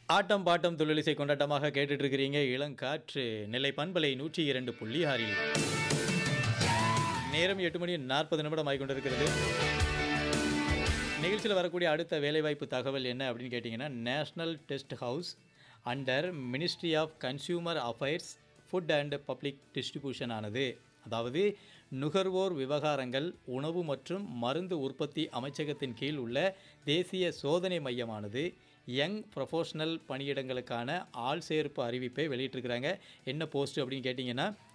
ஆட்டம் bottom தொழிலிசை கொண்டாட்டமாக கேட்டுட்டு இருக்கிறீங்க இளங்காற்று நெல்லை பண்பலை நூற்றி இரண்டு புள்ளி ஆறில் நேரம் எட்டு மணி நாற்பது நிமிடம் ஆகி கொண்டிருக்கிறது நிகழ்ச்சியில் வரக்கூடிய அடுத்த வேலைவாய்ப்பு தகவல் என்ன அப்படின்னு கேட்டிங்கன்னா national test house under ministry of consumer affairs food and public distribution ஆனது அதாவது நுகர்வோர் விவகாரங்கள் உணவு மற்றும் மருந்து உற்பத்தி அமைச்சகத்தின் கீழ் உள்ள தேசிய சோதனை மையமானது யங் ப்ரொஃபஷனல் பணியிடங்களுக்கான ஆள் சேர்ப்பு அறிவிப்பை வெளியிட்டிருக்கிறாங்க என்ன போஸ்ட் அப்படின்னு கேட்டிங்கன்னா